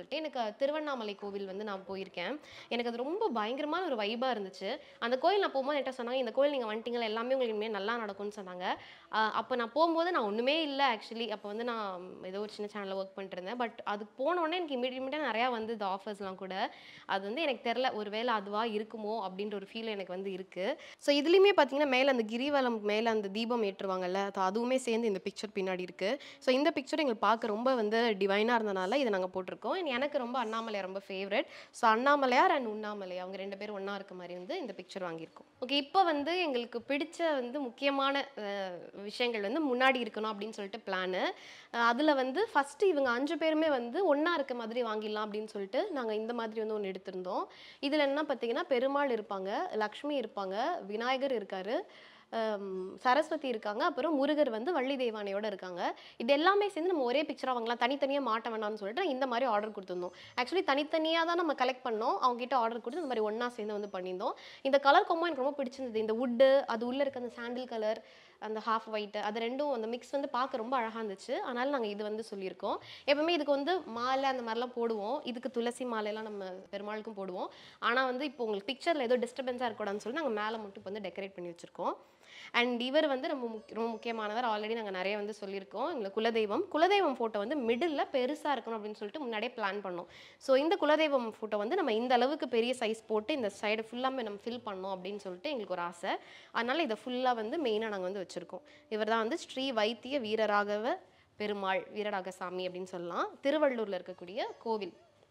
Speaker 1: சொல்லிட்டு எனக்கு திருவண்ணாமலை கோவில் வந்து நான் போயிருக்கேன் எனக்கு அது ரொம்ப பயங்கரமான ஒரு வைபாக இருந்துச்சு அந்த கோயில் நான் போகும்போது என்கிட்ட சொன்னாங்க இந்த கோயில் நீங்கள் வந்துட்டீங்களா எல்லாமே உங்களுக்கு இனிமேல் நல்லா நடக்கும்னு சொன்னாங்க அப்போ நான் போகும்போது நான் ஒன்றுமே இல்லை ஆக்சுவலி அப்போ வந்து நான் ஏதோ ஒரு சின்ன சேனலில் ஒர்க் பண்ணிட்டு இருந்தேன் பட் அதுக்கு போன உடனே எனக்கு இமீடியட்டாக நிறையா வந்து இந்த ஆஃபர்ஸ்லாம் கூட அது வந்து எனக்கு தெரில ஒரு வேளை அதுவாக இருக்குமோ அப்படின்ற ஒரு ஃபீல் எனக்கு வந்து இருக்குது ஸோ இதுலேயுமே பார்த்தீங்கன்னா மேலே அந்த கிரிவலம் மேலே அந்த தீபம் ஏற்றுவாங்கல்ல அது அதுவுமே சேர்ந்து இந்த பிக்சர் பின்னாடி இருக்குது ஸோ இந்த பிக்சர் எங்களுக்கு பார்க்க ரொம்ப வந்து டிவைனாக இருந்தனால இதை நாங்கள் போட்டிருக்கோம் And எனக்கு ரொம்ப அண்ணாமலையார் ரொம்ப favourite so Annamalaiyar and Unnamalai அவங்க ரெண்டு பேரும் ஒன்றா இருக்க மாதிரி வந்து இந்த பிக்சர் வாங்கியிருக்கோம் ஓகே இப்போ வந்து எங்களுக்கு பிடிச்ச வந்து முக்கியமான அஹ், விஷயங்கள் வந்து முன்னாடி இருக்கணும் அப்படின்னு சொல்லிட்டு பிளானு அதில் வந்து ஃபஸ்ட்டு இவங்க அஞ்சு பேருமே வந்து ஒன்றா இருக்க மாதிரி வாங்கிடலாம் அப்படின்னு சொல்லிட்டு நாங்கள் இந்த மாதிரி வந்து ஒன்று எடுத்திருந்தோம் இதில் என்ன பார்த்தீங்கன்னா பெருமாள் இருப்பாங்க லக்ஷ்மி இருப்பாங்க விநாயகர் இருக்காரு ஹம், சரஸ்வதி இருக்காங்க அப்புறம் முருகர் வந்து வள்ளி தெய்வானையோட இருக்காங்க இது எல்லாமே சேர்ந்து நம்ம ஒரே பிக்சராக வாங்கலாம் தனித்தனியாக மாட்ட வேண்டாம்னு சொல்லிட்டு நான் இந்த மாதிரி ஆர்டர் கொடுத்துருந்தோம் ஆக்சுவலி தனித்தனியாக தான் நம்ம கலெக்ட் பண்ணோம் அவங்க கிட்ட ஆர்டர் கொடுத்து இந்த மாதிரி ஒன்றா சேர்ந்து வந்து பண்ணியிருந்தோம் இந்த கலர் கொம்போ எனக்கு ரொம்ப பிடிச்சிருந்தது இந்த வுட்டு அது உள்ளே இருக்க அந்த சாண்டில் கலர் அந்த ஹாஃப் ஒயிட் அது ரெண்டும் அந்த மிக்ஸ் வந்து பார்க்க ரொம்ப அழகாக இருந்துச்சு அதனால நாங்கள் இது வந்து சொல்லியிருக்கோம் எப்பவுமே இதுக்கு வந்து மாலை அந்த மாதிரிலாம் போடுவோம் இதுக்கு துளசி மாலையெல்லாம் நம்ம பெருமாளுக்கும் போடுவோம் ஆனால் வந்து இப்போ உங்களுக்கு பிக்சரில் ஏதோ டிஸ்டர்பன்ஸாக இருக்கக்கூடாதுன்னு சொல்லி நாங்கள் மேலே மட்டும் இப்போ வந்து டெக்கரேட் பண்ணி வச்சுருக்கோம் அண்ட் இவர் வந்து ரொம்ப முக்கிய ரொம்ப முக்கியமானவர் ஆல்ரெடி நாங்கள் நிறைய வந்து சொல்லியிருக்கோம் எங்களுக்கு குலதெய்வம் குலதெய்வம் ஃபோட்டோ வந்து மிடில் பெருசாக இருக்கணும் அப்படின்னு சொல்லிட்டு முன்னாடியே பிளான் பண்ணோம் ஸோ இந்த குலதெய்வம் ஃபோட்டோ வந்து நம்ம இந்த அளவுக்கு பெரிய சைஸ் போட்டு இந்த சைடு ஃபுல்லாமே நம்ம ஃபில் பண்ணோம் அப்படின்னு சொல்லிட்டு எங்களுக்கு ஒரு ஆசை அதனால இதை ஃபுல்லாக வந்து மெயினாக நாங்கள் வந்து வச்சுருக்கோம் இவர் தான் வந்து ஸ்ரீ வைத்திய வீரராகவ பெருமாள் வீரராகசாமி அப்படின்னு சொல்லலாம் திருவள்ளூரில் இருக்கக்கூடிய கோவில்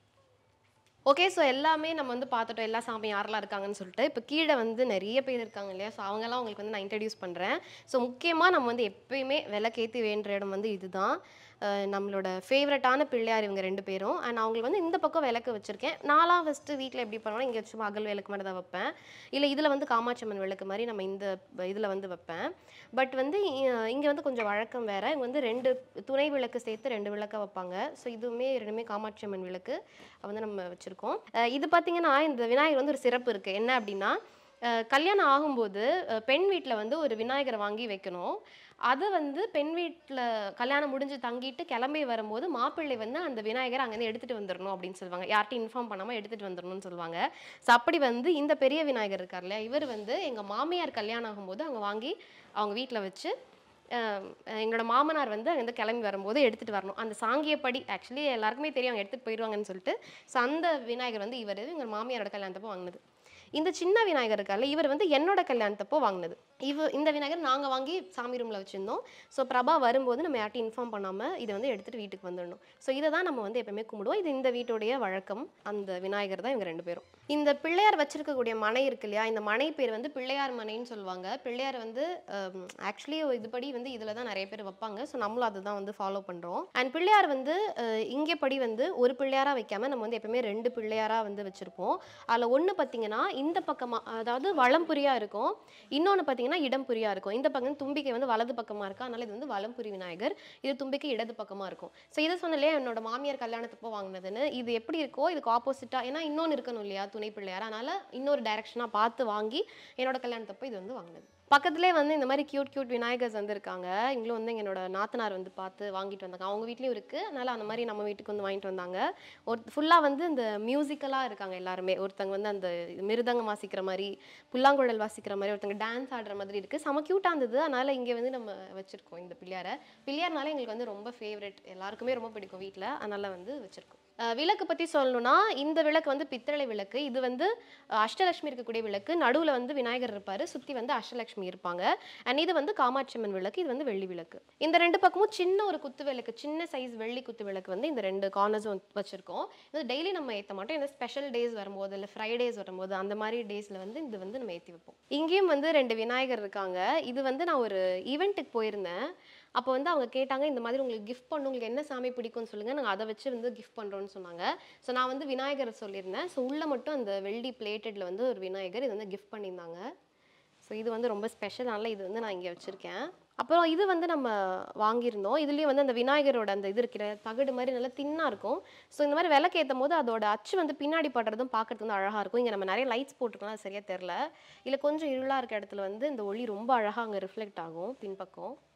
Speaker 1: ஓகே ஸோ எல்லாமே நம்ம வந்து பார்த்துட்டோம் எல்லா சாமி யாரெல்லாம் இருக்காங்கன்னு சொல்லிட்டு இப்போ கீழே வந்து நிறைய பேர் இருக்காங்க இல்லையா ஸோ அவங்கெல்லாம் உங்களுக்கு வந்து நான் இன்ட்ரடியூஸ் பண்ணுறேன் ஸோ முக்கியமாக நம்ம வந்து எப்பயுமே விளக்கேற்றி வேண்டுற இடம் வந்து இதுதான் அஹ் நம்மளோட ஃபேவரட்டான பிள்ளையார் இவங்க ரெண்டு பேரும் அண்ட் அவங்களுக்கு வந்து இந்த பக்கம் விளக்கு வச்சுருக்கேன் நாலாம் ஃபஸ்ட்டு வீட்டில் எப்படி பண்ணுவோம் இங்கே சும்மா அகல் விளக்கு மாதிரி தான் வைப்பேன் இல்லை இதில் வந்து காமாட்சம்மன் விளக்கு மாதிரி நம்ம இந்த இதில் வந்து வைப்பேன் பட் வந்து இங்கே வந்து கொஞ்சம் வழக்கம் வேறு இங்கே வந்து ரெண்டு துணை விளக்கு சேர்த்து ரெண்டு விளக்க வைப்பாங்க ஸோ இதுவுமே ரெண்டுமே காமாட்சியம்மன் விளக்கு வந்து நம்ம வச்சுருக்கோம் இது பார்த்தீங்கன்னா இந்த விநாயகர் வந்து ஒரு சிறப்பு இருக்குது என்ன அப்படின்னா அஹ் கல்யாணம் ஆகும்போது அஹ் பெண் வீட்டில் வந்து ஒரு விநாயகரை வாங்கி வைக்கணும் அதை வந்து பெண் வீட்டில் கல்யாணம் முடிஞ்சு தங்கிட்டு கிளம்பி வரும்போது மாப்பிள்ளை வந்து அந்த விநாயகர் அங்கேருந்து எடுத்துகிட்டு வந்துடணும் அப்படின்னு சொல்லுவாங்க யார்ட்டையும் இன்ஃபார்ம் பண்ணாமல் எடுத்துகிட்டு வந்துடணும்னு சொல்லுவாங்க ஸோ அப்படி வந்து இந்த பெரிய விநாயகர் இருக்கார் இல்லையா இவர் வந்து எங்கள் மாமியார் கல்யாணம் ஆகும்போது அங்கே வாங்கி அவங்க வீட்டில் வச்சு அஹ் எங்களோட மாமனார் வந்து அங்கேருந்து கிளம்பி வரும்போது எடுத்துகிட்டு வரணும் அந்த சாங்கியப்படி ஆக்சுவலி எல்லாருக்குமே தெரியும் அவங்க எடுத்துகிட்டு போயிடுவாங்கன்னு சொல்லிட்டு ஸோ அந்த விநாயகர் வந்து இவர் எங்கள் மாமியாரோட கல்யாணத்தப்போ வாங்கினது இந்த சின்ன விநாயகர் இருக்கார்ல இவர் வந்து என்னோட கல்யாணத்தப்போ வாங்கினது இவ இந்த விநாயகர் நாங்கள் வாங்கி சாமி ரூமில் வச்சுருந்தோம் ஸோ பிரபா வரும்போது நம்ம யார்ட்டையும் இன்ஃபார்ம் பண்ணாமல் இதை வந்து எடுத்துகிட்டு வீட்டுக்கு வந்துடணும் ஸோ இதை தான் நம்ம வந்து எப்பவுமே கும்பிடுவோம் இது இந்த வீட்டுடைய வழக்கம் அந்த விநாயகர் தான் இவங்க ரெண்டு பேரும் இந்த பிள்ளையார் வச்சிருக்கக்கூடிய மனை இருக்கு இல்லையா இந்த மனை பேர் வந்து பிள்ளையார் மனைன்னு சொல்லுவாங்க பிள்ளையார் வந்து ஆக்சுவலி இதுபடி வந்து இதில் தான் நிறைய பேர் வைப்பாங்க ஸோ நம்மளும் அதை தான் வந்து ஃபாலோ பண்ணுறோம் அண்ட் பிள்ளையார் வந்து அஹ், இங்கே படி வந்து ஒரு பிள்ளையாராக வைக்காம நம்ம வந்து எப்பவுமே ரெண்டு பிள்ளையாராக வந்து வச்சுருப்போம் அதில் ஒன்று பார்த்தீங்கன்னா இந்த பக்கமாக அதாவது வலம்புரியாக இருக்கும் இன்னொன்று பார்த்தீங்கன்னா இடம்புரியாக இருக்கும் இந்த பக்கம் தும்பிக்கை வந்து வலது பக்கமாக இருக்கு அதனால இது வந்து வலம்புரி விநாயகர் இது தும்பிக்கை இடது பக்கமாக இருக்கும் ஸோ இதை சொன்னலையே என்னோட மாமியார் கல்யாணத்துப்போ வாங்கினதுன்னு இது எப்படி இருக்கோ இதுக்கு ஆப்போசிட்டாக ஏன்னா இன்னொன்று இருக்கணும் இல்லையா துணை பிள்ளையார் அதனால இன்னொரு டைரக்ஷனாக பார்த்து வாங்கி என்னோட கல்யாணத்தப்போ இது வந்து வாங்கினது பக்கத்துலேயே வந்து இந்த மாதிரி கியூட் கியூட் விநாயகர்ஸ் வந்து இருக்காங்க இங்களும் வந்து என்னோட நாத்தனார் வந்து பார்த்து வாங்கிட்டு வந்தாங்க அவங்க வீட்லேயும் இருக்குது அதனால அந்த மாதிரி நம்ம வீட்டுக்கு வந்து வாங்கிட்டு வந்தாங்க ஒரு ஃபுல்லாக வந்து இந்த மியூசிக்கலாக இருக்காங்க எல்லாருமே ஒருத்தங்க வந்து அந்த மிருதங்கம் வாசிக்கிற மாதிரி புல்லாங்குழல் வாசிக்கிற மாதிரி ஒருத்தங்க டான்ஸ் ஆடுற மாதிரி இருக்குது செம க்யூட்டாக இருந்தது அதனால் இங்கே வந்து நம்ம வச்சுருக்கோம் இந்த பிள்ளையாரை பிள்ளையார்னால எங்களுக்கு வந்து ரொம்ப ஃபேவரட் எல்லாருக்குமே ரொம்ப பிடிக்கும் வீட்டில் அதனால் வந்து வச்சுருக்கோம் அஹ் விளக்கு பற்றி சொல்லணும்னா இந்த விளக்கு வந்து பித்தளை விளக்கு இது வந்து அஹ், அஷ்டலட்சுமி இருக்கக்கூடிய விளக்கு நடுவில் வந்து விநாயகர் இருப்பார் சுற்றி வந்து அஷ்டலட்சுமி இருப்பாங்க அண்ட் இது வந்து காமாட்சியம்மன் விளக்கு இது வந்து வெள்ளி விளக்கு இந்த ரெண்டு பக்கமும் சின்ன ஒரு குத்து விளக்கு சின்ன சைஸ் வெள்ளி குத்து விளக்கு வந்து இந்த ரெண்டு கார்னர்ஸும் வச்சுருக்கோம் இது டெய்லி நம்ம ஏற்ற மாட்டோம் இந்த ஸ்பெஷல் டேஸ் வரும்போது இல்லை ஃப்ரைடேஸ் வரும்போது அந்த மாதிரி டேஸில் வந்து இது வந்து நம்ம ஏற்றி வைப்போம் இங்கேயும் வந்து ரெண்டு விநாயகர் இருக்காங்க இது வந்து நான் ஒரு ஈவெண்ட்டுக்கு போயிருந்தேன் அப்போ வந்து அவங்க கேட்டாங்க இந்த மாதிரி உங்களுக்கு கிஃப்ட் பண்ணணும் உங்களுக்கு என்ன சாமி பிடிக்கும்னு சொல்லுங்கள் நாங்கள் அதை வச்சு வந்து கிஃப்ட் பண்ணுறோன்னு சொன்னாங்க ஸோ நான் வந்து விநாயகர் சொல்லியிருந்தேன் ஸோ உள்ளே மட்டும் அந்த வெள்ளி பிளேட்டடில் வந்து ஒரு விநாயகர் இது வந்து கிஃப்ட் பண்ணியிருந்தாங்க ஸோ இது வந்து ரொம்ப ஸ்பெஷல் அதனால் இது வந்து நான் இங்கே வச்சுருக்கேன் அப்புறம் இது வந்து நம்ம வாங்கியிருந்தோம் இதுலேயும் வந்து அந்த விநாயகரோட அந்த இது இருக்கிற தகடு மாதிரி நல்லா தின்னாக இருக்கும் ஸோ இந்த மாதிரி விளக்கு ஏற்றும் போது அதோட அச்சு வந்து பின்னாடி படுறதும் பார்க்கறதுக்கு வந்து அழகாக இருக்கும் இங்கே நம்ம நிறைய லைட்ஸ் போட்டிருக்கோம் அது சரியாக தெரில இல்லை கொஞ்சம் இருளாக இருக்க இடத்துல வந்து இந்த ஒளி ரொம்ப அழகாக அங்கே ரிஃப்ளெக்ட் ஆகும் பின்பக்கம்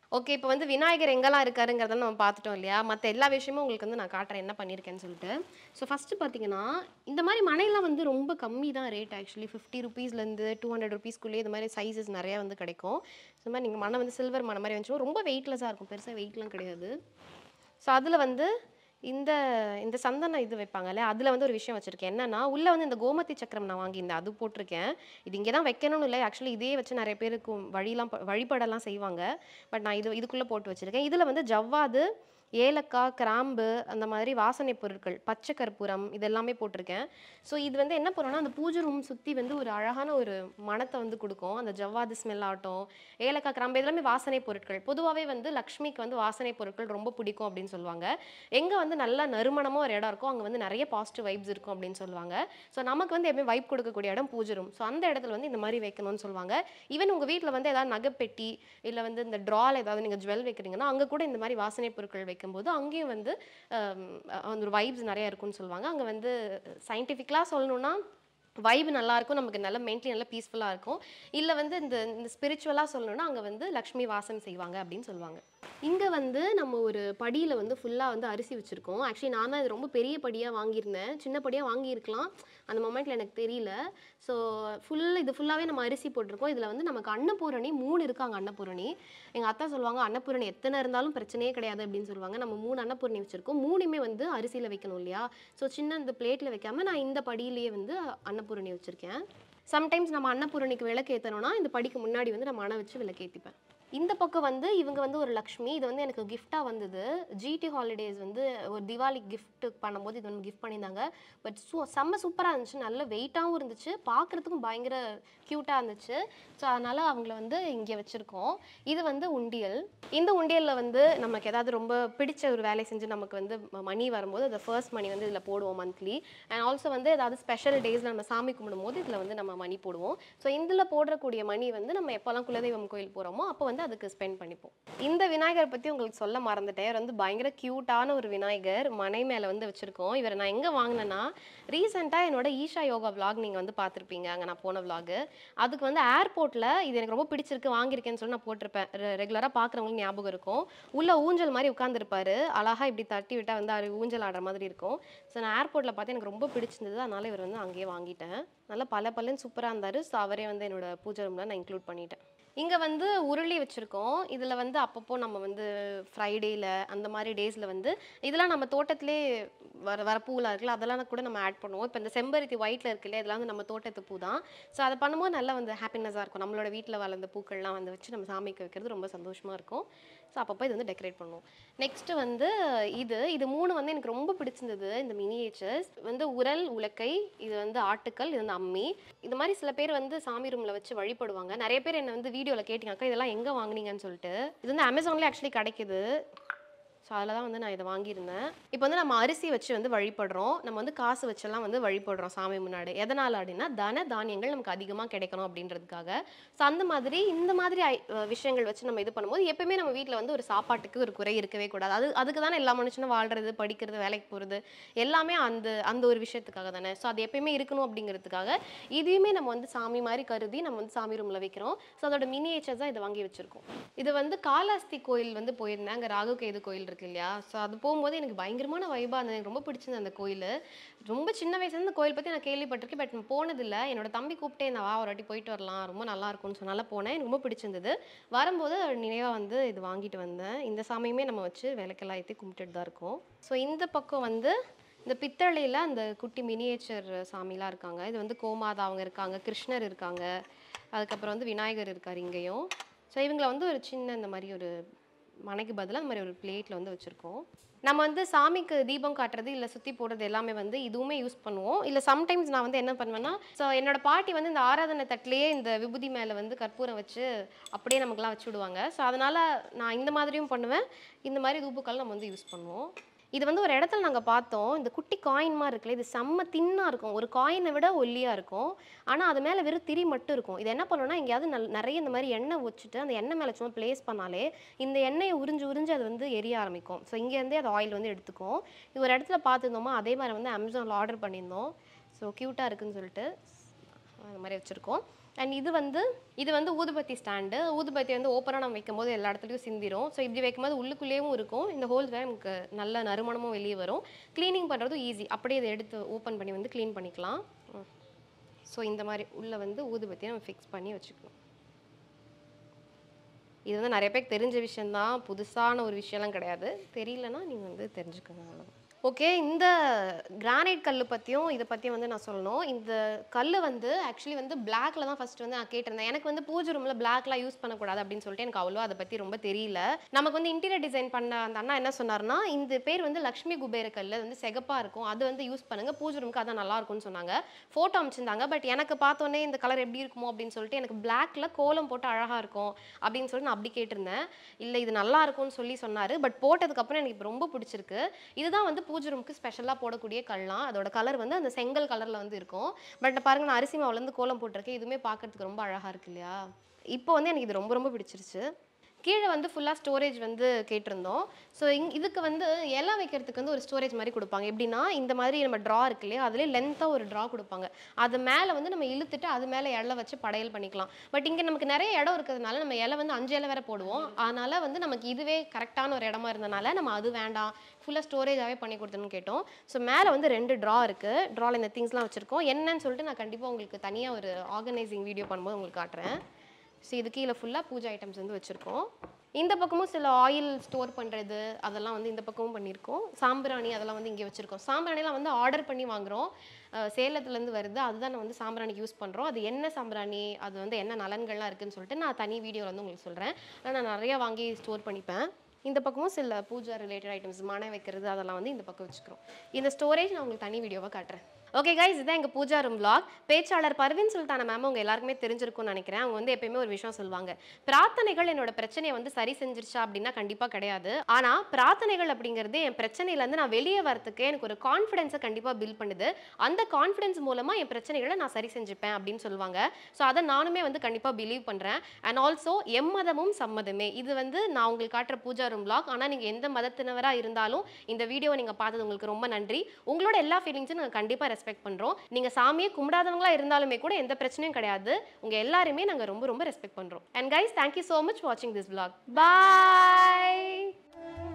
Speaker 1: ஓகே இப்போ வந்து விநாயகர் எங்கெல்லாம் இருக்காருங்கிறத நம்ம பார்த்துட்டோம் இல்லையா மற்ற எல்லா விஷயமும் உங்களுக்கு வந்து நான் காட்டுறேன் என்ன பண்ணியிருக்கேன்னு சொல்லிட்டு ஸோ ஃபஸ்ட்டு பார்த்தீங்கன்னா இந்த மாதிரி மனையெல்லாம் வந்து ரொம்ப கம்மி தான் ரேட் ஆக்சுவலி ஃபிஃப்டி ருபீஸ்லேருந்து டூ ஹண்ட்ரட் ருபீஸ்க்குள்ளேயே இது மாதிரி சைஸஸ் நிறையா வந்து கிடைக்கும் இந்த மாதிரி நீங்கள் மனை வந்து சில்வர் மனை மாதிரி வந்துச்சு ரொம்ப வெயிட்லெஸ்ஸாக இருக்கும் பெருசாக வெயிட்லாம் கிடையாது ஸோ அதில் வந்து இந்த இந்த சந்தன இது வைப்பாங்கல்ல அதில் வந்து ஒரு விஷயம் வச்சுருக்கேன் என்னன்னா உள்ளே வந்து இந்த கோமதி சக்கரம் நான் வாங்கியிருந்தேன் அது போட்டிருக்கேன் இது இங்கே தான் வைக்கணும்னு இல்லை ஆக்சுவலி இதே வச்சு நிறைய பேருக்கு வழிலாம் ப- வழிபடலாம் செய்வாங்க பட் நான் இது இதுக்குள்ளே போட்டு வச்சுருக்கேன் இதில் வந்து ஜவ்வாது ஏலக்காய் கிராம்பு அந்த மாதிரி வாசனை பொருட்கள் பச்சை கற்பூரம் இது எல்லாமே போட்டிருக்கேன் ஸோ இது வந்து என்ன பண்ணுறோம்னா அந்த பூஜை ரூம் சுற்றி வந்து ஒரு அழகான ஒரு மணத்தை வந்து கொடுக்கும் அந்த ஜவ்வாது ஸ்மெல் ஆகட்டும் ஏலக்காய் கிராம்பு இதெல்லாமே வாசனை பொருட்கள் பொதுவாகவே வந்து லக்ஷ்மிக்கு வந்து வாசனை பொருட்கள் ரொம்ப பிடிக்கும் அப்படின்னு சொல்லுவாங்க எங்கே வந்து நல்லா நறுமணமாக ஒரு இடம் இருக்கோ அங்கே வந்து நிறைய பாசிட்டிவ் வைப்ஸ் இருக்கும் அப்படின்னு சொல்லுவாங்க ஸோ நமக்கு வந்து எப்பவுமே வைப் கொடுக்கக்கூடிய இடம் பூஜை ரூம் ஸோ அந்த இடத்துல வந்து இந்த மாதிரி வைக்கணும்னு சொல்லுவாங்க ஈவன் உங்கள் வீட்டில் வந்து ஏதாவது நகைப்பெட்டி இல்லை வந்து இந்த ட்ரால் ஏதாவது நீங்கள் ஜுவல் வைக்கிறீங்கன்னா அங்கே கூட இந்த மாதிரி வாசனை பொருட்கள் வைக்கும்போது அங்கேயும் வந்து ஆம், அந்த ஒரு வைப்ஸ் நிறைய இருக்கும்னு சொல்லுவாங்க அங்கே வந்து சயின்டிஃபிக்கலாக சொல்லணும்னா வைப் நல்லா இருக்கும் நமக்கு நல்ல மென்டலி நல்ல பீஸ்ஃபுல்லாக இருக்கும் இல்லை வந்து இந்த இந்த ஸ்பிரிச்சுவலாக சொல்லணும்னா அங்கே வந்து லக்ஷ்மி வாசம் செய்வாங்க அப்படின்னு சொல்லுவாங்க இங்கே வந்து நம்ம ஒரு படியில் வந்து ஃபுல்லாக வந்து அரிசி வச்சுருக்கோம் ஆக்சுவலி நான் தான் இது ரொம்ப பெரிய படியாக வாங்கியிருந்தேன் சின்ன படியாக வாங்கியிருக்கலாம் அந்த மொமெண்ட்டில் எனக்கு தெரியல ஸோ ஃபுல் இது ஃபுல்லாகவே நம்ம அரிசி போட்டிருக்கோம் இதில் வந்து நமக்கு அன்னபூரணி மூணு இருக்காங்க அன்னபூரணி எங்கள் அத்தா சொல்லுவாங்க அன்னபூரணி எத்தனை இருந்தாலும் பிரச்சனையே கிடையாது அப்படின்னு சொல்லுவாங்க நம்ம மூணு அன்னபூரணி வச்சுருக்கோம் மூணுமே வந்து அரிசியில் வைக்கணும் இல்லையா ஸோ சின்ன இந்த பிளேட்டில் வைக்காம நான் இந்த படியிலேயே வந்து அன்னபூரணி வச்சுருக்கேன் சம்டைம்ஸ் நம்ம அன்னபூரணிக்கு விளக்கு ஏற்றணும்னா இந்த படிக்கு முன்னாடி வந்து நம்ம அணை வச்சு விளக்கு ஏற்றிப்பேன் இந்த பக்கம் வந்து இவங்க வந்து ஒரு லக்ஷ்மி இது வந்து எனக்கு கிஃப்டாக வந்தது ஜிடி ஹாலிடேஸ் வந்து ஒரு திவாலி gift பண்ணும்போது இது வந்து கிஃப்ட் பண்ணியிருந்தாங்க பட் சூ செம்ம சூப்பராக இருந்துச்சு நல்ல வெயிட்டாகவும் இருந்துச்சு பார்க்குறதுக்கும் பயங்கர க்யூட்டாக இருந்துச்சு ஸோ அதனால் அவங்கள வந்து இங்கே வச்சுருக்கோம் இது வந்து உண்டியல் இந்த உண்டியலில் வந்து நமக்கு ஏதாவது ரொம்ப பிடிச்ச ஒரு வேலை செஞ்சு நமக்கு வந்து மணி வரும்போது அந்த ஃபர்ஸ்ட் மணி வந்து இதில் போடுவோம் மந்த்லி அண்ட் ஆல்சோ வந்து ஏதாவது ஸ்பெஷல் டேஸில் நம்ம சாமி கும்பிடும்போது இதில் வந்து நம்ம மணி போடுவோம் ஸோ இதில் போடக்கூடிய மணி வந்து நம்ம எப்போல்லாம் குலதெய்வம் கோயில் போகிறோமோ அப்போ வந்து அதுக்கு ஸ்பெண்ட் பண்ணிப்போம் இந்த விநாயகர் பற்றி உங்களுக்கு சொல்ல மறந்துட்டேன் இவர் வந்து பயங்கர க்யூட்டான ஒரு விநாயகர் மனை மேலே வந்து வச்சுருக்கோம் இவரை நான் எங்கே வாங்கினேன்னா ரீசெண்டாக என்னோட ஈஷா யோகா vlog நீங்கள் வந்து பார்த்துருப்பீங்க அங்கே நான் போன vlog அதுக்கு வந்து ஏர்போர்ட்டில் இது எனக்கு ரொம்ப பிடிச்சிருக்கு வாங்கியிருக்கேன்னு சொல்லி நான் போட்டிருப்பேன் ரெகுலராக பார்க்குறவங்களுக்கு ஞாபகம் இருக்கும் உள்ள ஊஞ்சல் மாதிரி உட்காந்துருப்பாரு அழகா இப்படி தட்டி விட்டா வந்து அவர் ஊஞ்சல் ஆடுற மாதிரி இருக்கும் ஸோ நான் ஏர்போர்ட்டில் பார்த்து எனக்கு ரொம்ப பிடிச்சிருந்தது அதனால இவர் வந்து அங்கேயே வாங்கிட்டேன் நல்லா பல பலன்னு சூப்பராக இருந்தார் ஸோ அவரே வந்து என்னோட பூஜை ரூமில் நான் இன்க்ளூட் பண்ணிட்டேன் இங்கே வந்து உருளி வச்சுருக்கோம் இதில் வந்து அப்பப்போ நம்ம வந்து ஃப்ரைடேயில் அந்த மாதிரி டேஸில் வந்து இதெல்லாம் நம்ம தோட்டத்திலே வர வர பூலாம் இருக்குல்ல அதெல்லாம் கூட நம்ம ஆட் பண்ணுவோம் இப்போ இந்த செம்பருத்தி ஒயிட்டில் இருக்குல்ல இதெல்லாம் வந்து நம்ம தோட்டத்து பூ தான் ஸோ அதை பண்ணும்போது நல்லா வந்து ஹாப்பினஸாக இருக்கும் நம்மளோட வீட்டில் வளர்ந்த பூக்கள்லாம் வந்து வச்சு நம்ம சாமிக்கு வைக்கிறது ரொம்ப சந்தோஷமாக இருக்கும் ஸோ அப்பப்போ இது வந்து டெக்கரேட் பண்ணுவோம் நெக்ஸ்ட்டு வந்து இது இது மூணு வந்து எனக்கு ரொம்ப பிடிச்சிருந்தது இந்த மினியேச்சர்ஸ் வந்து உரல் உலக்கை இது வந்து ஆட்டுக்கல் இது வந்து அம்மி இது மாதிரி சில பேர் வந்து சாமி ரூமில் வச்சு வழிபடுவாங்க நிறைய பேர் என்னை வந்து வீடியோவில் கேட்டிங்க அக்கா இதெல்லாம் எங்கே வாங்குனீங்கன்னு சொல்லிட்டு இது வந்து அமேசான்லேயே ஆக்சுவலி கிடைக்குது ஸோ அதில் தான் வந்து நான் இதை வாங்கியிருந்தேன் இப்போ வந்து நம்ம அரிசி வச்சு வந்து வழிபடுறோம் நம்ம வந்து காசு வச்செல்லாம் வந்து வழிபடுறோம் சாமி முன்னாடி எதனால் அப்படின்னா தன தானியங்கள் நமக்கு அதிகமாக கிடைக்கணும் அப்படின்றதுக்காக ஸோ அந்த மாதிரி இந்த மாதிரி ஐ- அஹ் விஷயங்கள் வச்சு நம்ம இது பண்ணும்போது எப்பயுமே நம்ம வீட்டில் வந்து ஒரு சாப்பாட்டுக்கு ஒரு குறை இருக்கவே கூடாது அது அதுக்கு தானே எல்லா மனுஷனும் வாழ்றது படிக்கிறது வேலைக்கு போகிறது எல்லாமே அந்த அந்த ஒரு விஷயத்துக்காக தானே ஸோ அது எப்பயுமே இருக்கணும் அப்படிங்கிறதுக்காக இதையுமே நம்ம வந்து சாமி மாதிரி கருதி நம்ம வந்து சாமி ரூமில் வைக்கிறோம் ஸோ அதோட மினியேச்சர்ஸ் தான் இதை வாங்கி வச்சிருக்கோம் இது வந்து காலாஸ்தி கோயில் வந்து போயிருந்தேன் அங்கே ராகு கேது கோயில் இருக்கு இல்லையா ஸோ அது போகும்போது எனக்கு பயங்கரமான வைபாக இருந்தது எனக்கு ரொம்ப பிடிச்சிருந்தது அந்த கோயில் ரொம்ப சின்ன வயசுல இந்த கோயில் பற்றி நான் கேள்விப்பட்டிருக்கேன் பட் போனதில்லை என்னோட தம்பி கூப்பிட்டே இருந்தா வா ஒரு வாட்டி போயிட்டு வரலாம் ரொம்ப நல்லா இருக்கும்னு சொன்னால போனேன் எனக்கு ரொம்ப பிடிச்சிருந்தது வரும்போது நினைவாக வந்து இது வாங்கிட்டு வந்தேன் இந்த சாமியுமே நம்ம வச்சு விளக்கெல்லாம் ஏற்றி கும்பிட்டுட்டு தான் இருக்கோம் ஸோ இந்த பக்கம் வந்து இந்த பித்தளையில் அந்த குட்டி மினியேச்சர் சாமிலாம் இருக்காங்க இது வந்து கோமாதா அவங்க இருக்காங்க கிருஷ்ணர் இருக்காங்க அதுக்கப்புறம் வந்து விநாயகர் இருக்கார் இங்கேயும் ஸோ இவங்கள வந்து ஒரு சின்ன இந்த மாதிரி ஒரு மனைக்கு பதிலாக இந்த மாதிரி ஒரு பிளேட்டில் வந்து வச்சுருக்கோம் நம்ம வந்து சாமிக்கு தீபம் காட்டுறது இல்லை சுற்றி போடுறது எல்லாமே வந்து இதுவுமே யூஸ் பண்ணுவோம் இல்லை சம்டைம்ஸ் நான் வந்து என்ன பண்ணுவேன்னா ஸோ என்னோட பாட்டி வந்து இந்த ஆராதனை தட்டிலேயே இந்த விபூதி மேலே வந்து கற்பூரம் வச்சு அப்படியே நமக்குலாம் வச்சு விடுவாங்க ஸோ அதனால் நான் இந்த மாதிரியும் பண்ணுவேன் இந்த மாதிரி தூப்புக்கள் நம்ம வந்து யூஸ் பண்ணுவோம் இது வந்து ஒரு இடத்துல நாங்கள் பார்த்தோம் இந்த குட்டி காயின் மாதிரி இருக்குல்ல இது செம்ம தின்னாக இருக்கும் ஒரு காயினை விட ஒல்லியாக இருக்கும் ஆனால் அது மேலே வெறும் திரி மட்டும் இருக்கும் இது என்ன பண்ணணும்னா எங்கேயாவது நல் நிறைய இந்த மாதிரி எண்ணெய் வச்சுட்டு அந்த எண்ணெய் மேலே சும்மா ப்ளேஸ் பண்ணாலே இந்த எண்ணெயை உறிஞ்சு உறிஞ்சு அது வந்து எரிய ஆரம்பிக்கும் ஸோ இங்கேருந்தே அது ஆயில் வந்து எடுத்துக்கும் இது ஒரு இடத்துல பார்த்துருந்தோமா அதே மாதிரி வந்து அமேசானில் ஆர்டர் பண்ணியிருந்தோம் ஸோ க்யூட்டாக இருக்குன்னு சொல்லிட்டு அந்த மாதிரி வச்சுருக்கோம் அண்ட் இது வந்து இது வந்து ஊதுபத்தி ஸ்டாண்டு ஊதுபத்தி வந்து ஓப்பனாக நம்ம வைக்கும்போது எல்லா இடத்துலையும் சிந்திரும் ஸோ இப்படி வைக்கும்போது உள்ளுக்குள்ளேயும் இருக்கும் இந்த ஹோல்ஸ் நமக்கு நல்ல நறுமணமும் வெளியே வரும் க்ளீனிங் பண்ணுறதும் ஈஸி அப்படியே இதை எடுத்து ஓப்பன் பண்ணி வந்து க்ளீன் பண்ணிக்கலாம் ஸோ இந்த மாதிரி உள்ளே வந்து ஊதுபத்தியை நம்ம ஃபிக்ஸ் பண்ணி வச்சுக்கணும் இது வந்து நிறைய பேருக்கு தெரிஞ்ச விஷயம்தான் புதுசான ஒரு விஷயம்லாம் கிடையாது தெரியலனா நீங்கள் வந்து தெரிஞ்சுக்கோங்க அவ்வளோதான் ஓகே இந்த கிரானைட் கல் பற்றியும் இதை பற்றியும் வந்து நான் சொல்லணும் இந்த கல் வந்து ஆக்சுவலி வந்து பிளாக்ல தான் ஃபர்ஸ்ட் வந்து நான் கேட்டிருந்தேன் எனக்கு வந்து பூஜை ரூமில் பிளாக்லாம் யூஸ் பண்ணக்கூடாது அப்படின்னு சொல்லிட்டு எனக்கு அவ்வளோ அதை பற்றி ரொம்ப தெரியல நமக்கு வந்து இன்டீரியர் டிசைன் பண்ண அந்த அண்ணா என்ன சொன்னார்னா இந்த பேர் வந்து லக்ஷ்மி குபேர கல் அது வந்து செகப்பாக இருக்கும் அது வந்து யூஸ் பண்ணுங்க பூஜை ரூமுக்கு அதான் நல்லா இருக்கும்னு சொன்னாங்க ஃபோட்டோ அமைச்சிருந்தாங்க பட் எனக்கு பார்த்தோன்னே இந்த கலர் எப்படி இருக்குமோ அப்படின்னு சொல்லிட்டு எனக்கு பிளாக்ல கோலம் போட்டு அழகாக இருக்கும் அப்படின்னு சொல்லிட்டு நான் அப்படி கேட்டிருந்தேன் இல்லை இது நல்லா இருக்கும்னு சொல்லி சொன்னார் பட் போட்டதுக்கப்புறம் எனக்கு இப்போ ரொம்ப பிடிச்சிருக்கு இதுதான் வந்து பூஜை ரூமுக்கு ஸ்பெஷலாக போடக்கூடிய கல்லாம் அதோட கலர் வந்து அந்த செங்கல் கலரில் வந்து இருக்கும் பட் பாருங்க நான் அரிசி மாவுலேருந்து கோலம் போட்டிருக்கேன் இதுவுமே பார்க்கறதுக்கு ரொம்ப அழகாக இருக்கு இல்லையா இப்போ வந்து எனக்கு இது ரொம்ப ரொம்ப பிடிச்சிருச்சு கீழே வந்து ஃபுல்லாக ஸ்டோரேஜ் வந்து கேட்டிருந்தோம் ஸோ இங் இதுக்கு வந்து இலை வைக்கிறதுக்கு வந்து ஒரு ஸ்டோரேஜ் மாதிரி கொடுப்பாங்க எப்படின்னா இந்த மாதிரி நம்ம ட்ரா இருக்கு இல்லையா அதுலேயே லென்த்தாக ஒரு ட்ரா கொடுப்பாங்க அது மேலே வந்து நம்ம இழுத்துட்டு அது மேலே இலை வச்சு படையல் பண்ணிக்கலாம் பட் இங்கே நமக்கு நிறைய இடம் இருக்கிறதுனால நம்ம இலை வந்து அஞ்சு இலை வேற போடுவோம் அதனால வந்து நமக்கு இதுவே கரெக்டான ஒரு இடமா இருந்தனால நம்ம அது வேண்டாம் ஃபுல்லாக ஸ்டோரேஜாகவே பண்ணி கொடுத்துன்னு கேட்டோம் ஸோ மேலே வந்து ரெண்டு ட்ரா இருக்குது ட்ராவில் இந்த திங்ஸ்லாம் வச்சுருக்கோம் என்னன்னு சொல்லிட்டு நான் கண்டிப்பாக உங்களுக்கு தனியாக ஒரு ஆர்கனைசிங் வீடியோ பண்ணும்போது உங்களுக்கு காட்டுறேன் ஸோ இது கீழே ஃபுல்லாக பூஜை ஐட்டம்ஸ் வந்து வச்சுருக்கோம் இந்த பக்கமும் சில ஆயில் ஸ்டோர் பண்ணுறது அதெல்லாம் வந்து இந்த பக்கமும் பண்ணியிருக்கோம் சாம்பிராணி அதெல்லாம் வந்து இங்கே வச்சுருக்கோம் சாம்பிராணிலாம் வந்து ஆர்டர் பண்ணி வாங்குகிறோம் சேலத்துலேருந்து வருது அதுதான் நான் வந்து சாம்பிராணிக்கு யூஸ் பண்ணுறோம் அது என்ன சாம்பிராணி அது வந்து என்ன நலன்கள்லாம் இருக்குன்னு சொல்லிட்டு நான் தனி வீடியோவில் வந்து உங்களுக்கு சொல்கிறேன் ஆனால் நான் நிறையா வாங்கி ஸ்டோர் பண்ணிப்பேன் இந்த பக்கமும் சில பூஜா ரிலேட்டட் ஐட்டம்ஸ் மனை வைக்கிறது அதெல்லாம் வந்து இந்த பக்கம் வச்சுக்கிறோம் இந்த ஸ்டோரேஜ் நான் உங்களுக்கு தனி வீடியோவாக காட்டுறேன் ஓகே கைஸ் இதுதான் எங்கள் பூஜா ரூம் vlog பேச்சாளர் பர்வீன் சுல்தான மேம் உங்க எல்லாருக்குமே தெரிஞ்சிருக்கும்னு நினைக்கிறேன் அவங்க வந்து எப்பயுமே ஒரு விஷயம் சொல்லுவாங்க பிரார்த்தனைகள் என்னோட பிரச்சனையை வந்து சரி செஞ்சிருச்சா அப்படின்னா கண்டிப்பாக கிடையாது ஆனால் பிரார்த்தனைகள் அப்படிங்கிறது என் பிரச்சனையிலேருந்து நான் வெளியே வரத்துக்கு எனக்கு ஒரு கான்ஃபிடென்ஸை கண்டிப்பாக பில்ட் பண்ணுது அந்த கான்ஃபிடென்ஸ் மூலமாக என் பிரச்சனைகளை நான் சரி செஞ்சுப்பேன் அப்படின்னு சொல்லுவாங்க ஸோ அதை நானுமே வந்து கண்டிப்பாக பிலீவ் பண்ணுறேன் அண்ட் ஆல்சோ எம்மதமும் சம்மதமே இது வந்து நான் உங்களுக்கு காட்டுற பூஜா ரூம் vlog ஆனால் நீங்கள் எந்த மதத்தினவராக இருந்தாலும் இந்த வீடியோவை நீங்கள் பார்த்தது உங்களுக்கு ரொம்ப நன்றி உங்களோட எல்லா ஃபீலிங்ஸும் நாங்கள் கண்டிப்பாக ரெஸ்பெக்ட் பண்ணுறோம் நீங்கள் சாமியை கும்பிடாதவங்களா இருந்தாலுமே கூட எந்த பிரச்சனையும் கிடையாது உங்கள் எல்லாருமே நாங்கள் ரொம்ப ரொம்ப ரெஸ்பெக்ட் பண்ணுறோம் and guys thank you so much வாட்சிங் திஸ் vlog பாய்